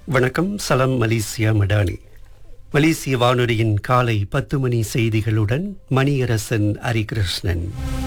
வணக்கம் சலம் மலேசியா மடானி மலேசிய வானொலியின் காலை பத்து மணி செய்திகளுடன் மணியரசன் ஹரிகிருஷ்ணன்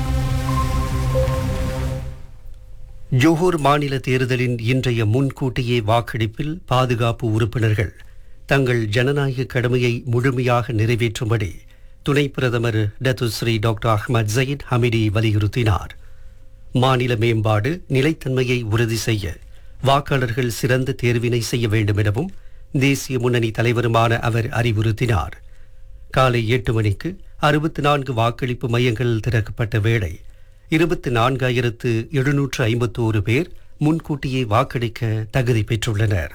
ஜோஹூர் மாநில தேர்தலின் இன்றைய முன்கூட்டியே வாக்கெடுப்பில் பாதுகாப்பு உறுப்பினர்கள் தங்கள் ஜனநாயக கடமையை முழுமையாக நிறைவேற்றும்படி துணை பிரதமர் Datuk Seri doctor Ahmad Zahid Hamidi வலியுறுத்தினார் மாநில மேம்பாடு நிலைத்தன்மையை உறுதி செய்ய வாக்காளர்கள் சிறந்த தேர்வினை செய்ய வேண்டும் எனவும் தேசிய முன்னணி தலைவருமான அவர் அறிவுறுத்தினார் காலை எட்டு மணிக்கு அறுபத்தி நான்கு வாக்களிப்பு மையங்கள் திறக்கப்பட்ட வேளை இருபத்தி நான்காயிரத்து எழுநூற்று ஐம்பத்தோரு பேர் முன்கூட்டியே வாக்களிக்க தகுதி பெற்றுள்ளனர்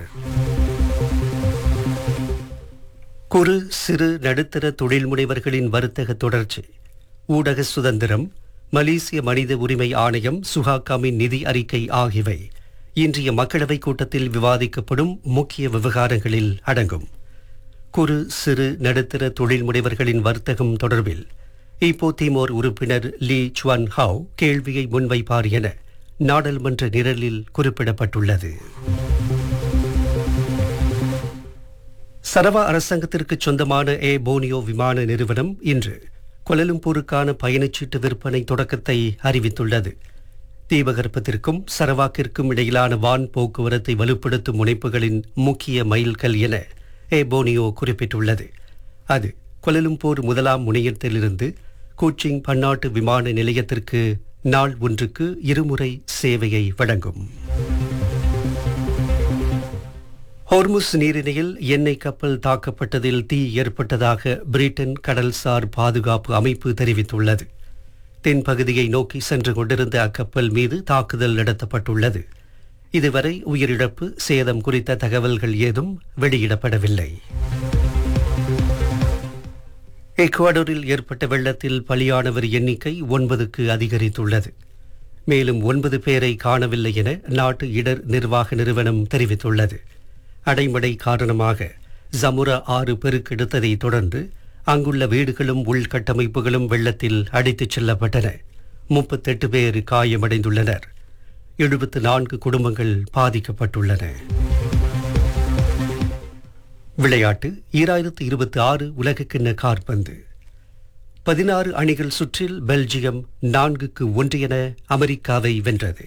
குறு சிறு நடுத்தர தொழில் முனைவர்களின் வர்த்தக தொடர்ச்சி ஊடக சுதந்திரம் மலேசிய மனித உரிமை ஆணையம் சுகாகாமின் நிதி அறிக்கை ஆகியவை இன்றைய மக்களவைக் கூட்டத்தில் விவாதிக்கப்படும் முக்கிய விவகாரங்களில் அடங்கும் குறு சிறு நடுத்தர தொழில் முனைவர்களின் வர்த்தகம் தொடர்பில் இப்போ திமோர் உறுப்பினர் லீ சுவன் ஹாவ் கேள்வியை முன்வைப்பார் என நாடாளுமன்ற நிரலில் குறிப்பிடப்பட்டுள்ளது சரவா அரசாங்கத்திற்கு சொந்தமான ஏ போனியோ விமான நிறுவனம் இன்று கொலலும்பூருக்கான பயணச்சீட்டு விற்பனை தொடக்கத்தை அறிவித்துள்ளது தீபகற்பத்திற்கும் சரவாக்கிற்கும் இடையிலான வான் போக்குவரத்தை வலுப்படுத்தும் முனைப்புகளின் முக்கிய மைல்கல் என ஏ போனியோ குறிப்பிட்டுள்ளது அது கொலலும்பூர் முதலாம் முனையத்திலிருந்து கூச்சிங் பன்னாட்டு விமான நிலையத்திற்கு நாள் ஒன்றுக்கு இருமுறை சேவையை வழங்கும் ஹோர்முஸ் நீரிணையில் எண்ணெய் கப்பல் தாக்கப்பட்டதில் தீ ஏற்பட்டதாக பிரிட்டன் கடல்சார் பாதுகாப்பு அமைப்பு தெரிவித்துள்ளது தென்பகுதியை நோக்கி சென்று கொண்டிருந்த அக்கப்பல் மீது தாக்குதல் நடத்தப்பட்டுள்ளது இதுவரை உயிரிழப்பு சேதம் குறித்த தகவல்கள் ஏதும் வெளியிடப்படவில்லை எக்வாடோரில் ஏற்பட்ட வெள்ளத்தில் பலியானவர் எண்ணிக்கை ஒன்பதுக்கு அதிகரித்துள்ளது மேலும் ஒன்பது பேரை காணவில்லை என நாட்டு இடர் நிர்வாக நிறுவனம் தெரிவித்துள்ளது அடைமடை காரணமாக ஜமுரா ஆறு பெருக்கெடுத்ததை தொடர்ந்து அங்குள்ள வீடுகளும் உள்கட்டமைப்புகளும் வெள்ளத்தில் அடித்துச் செல்லப்பட்டன முப்பத்தெட்டு பேர் காயமடைந்துள்ளனர் எழுபத்து நான்கு குடும்பங்கள் பாதிக்கப்பட்டுள்ளன விளையாட்டு ஈராயிரத்து இருபத்தி ஆறு உலகக்கிண்ண கார்பந்து பதினாறு அணிகள் சுற்றில் பெல்ஜியம் நான்குக்கு ஒன்று என அமெரிக்காவை வென்றது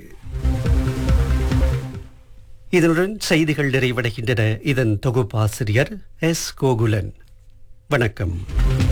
இதனுடன் செய்திகள் நிறைவடைகின்றன இதன் தொகுப்பாசிரியர் எஸ் கோகுலன் வணக்கம்